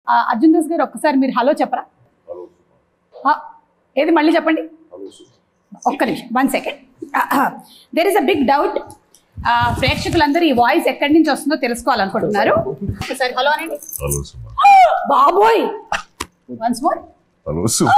ఆ, అర్జున్ దాస్ గారు ఒక్కసారి మీరు హలో చెప్పరా ఆ, ఏది మళ్ళీ చెప్పండి ఒక్క నిమిషం one second there is a big doubt ప్రేక్షకులందరూ ఈ వాయిస్ ఎక్కడి నుంచి వస్తుందో తెలుసుకోవాలనుకుంటున్నారు ఒకసారి హలో అనండి హలో సుమా బాబోయ్ once more hello Suma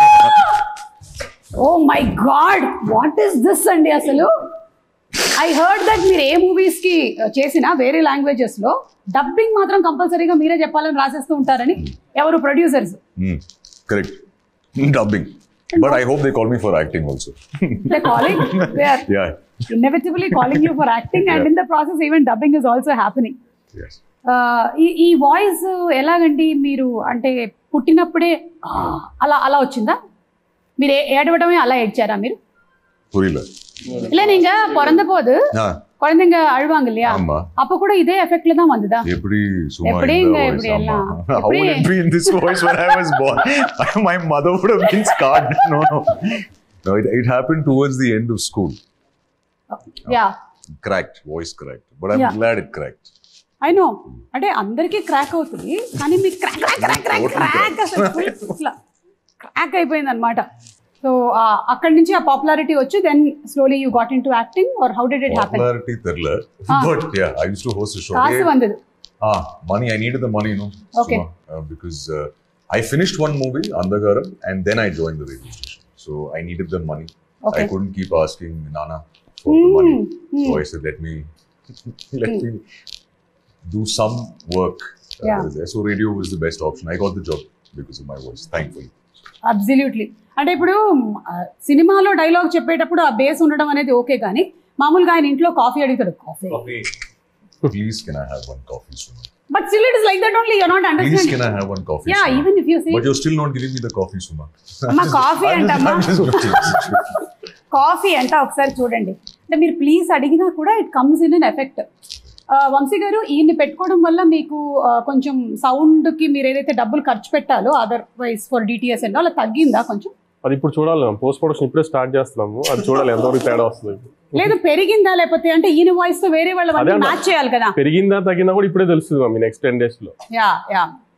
oh my God what is this అండి అసలు ఐ హర్డ్ దట్ మీరు ఏ మూవీస్ కి చేసినా వేరే లాంగ్వేజెస్ లో డబ్బింగ్ మాత్రం కంపల్సరీగా మీరే చెప్పాలని రాసేస్తూ ఉంటారని ఎవరు producers correct dubbing but I hope they call me for acting also they calling they are yeah inevitably calling you for acting and in the process even dubbing is also happening yes Uh, ఈ ఈ voice ఎలాగండి మీరు అంటే పుట్టినప్పుడే "ఆ" అలా అలా వచ్చిందా మీరు ఏ- ఏడవడమే అలా ఏడ్చారా మీరు புரியல இல்லை நீங்க பிறந்த போது ஆ, குழந்தைங்க அழுவாங்க இல்லையா ஆமா அப்ப கூட இதே எஃபெக்ட்ல தான் வந்ததா எப்படி சும்மா எப்படிங்க, இந்த எப்படி voice, எல்லாம்? ஆமா. How would it எப்படி? be in this voice when I was born? My mother would have been scarred. No, no. No, it, it happened towards the end of school. Yeah Cracked, voice cracked. But I'm Yeah. glad it cracked. I know అంటే అందరికీ crack అవుతుంది కానీ మీకు crack crack crack crack crack అసలు full ఇట్లా crack అయిపోయింది అనమాట so అక్కడి నుంచి ఆ పాపులారిటీ వచ్చి then slowly you got into acting or how did it happen Popularity therla. Ah. But yeah, I used to host a show. కాసు Hey, వందదు ah, money, I needed the money, you know. Okay. Suma, uh, because uh, I finished one movie, Andagaram, and then I joined the radio station. So I needed the money. Okay I couldn't keep asking Nana for the money. So I said, let me let me do some work. uh, Yeah. there. So radio was the best option. I got the job because of my voice, thankfully. Absolutely అంటే ఇప్పుడు ఆ, సినిమాలో dialogue చెప్పేటప్పుడు ఆ base ఉండడం అనేది okay కానీ మామూలుగా ఆయన ఇంట్లో కాఫీ అడుగుతాడు coffee Please, can I have one coffee, Suma? But still it is like that only you're not Please, understand can I have one coffee, yeah Suma? Even if you see But you're still not giving me the coffee, Suma. అమ్మా coffee I'm just- అంటమ్మా I'm just joking. Coffee అంట ఒకసారి చూడండి అంటే మీరు please అడిగినా కూడా it comes in an effect Vamshi గారు ఈయన్ని పెట్టుకోవడం వల్ల మీకు ఆ, కొంచెం సౌండ్ కి మీరు ఏదైతే డబ్బులు ఖర్చు పెట్టాలో అదర్వైజ్ ఫర్ డిటిఎస్ అండ్ అలా తగ్గిందా కొంచెం అది ఇప్పుడు చూడాలి పోస్ట్ ప్రొడక్షన్ ఇప్పుడే స్టార్ట్ చేస్తున్నాము అది చూడాలి ఎంతవరకు తేడా వస్తుంది లేదు పెరిగిందా లేకపోతే అంటే ఈయన వాయిస్ తో వేరే వాళ్ళు అదే అన్న. మ్యాచ్ చేయాలి కదా పెరిగిందా తగ్గిందా కూడా ఇప్పుడే తెలుస్తుంది మమ్మీ నెక్స్ట్ టెన్ డేస్ లో యా యా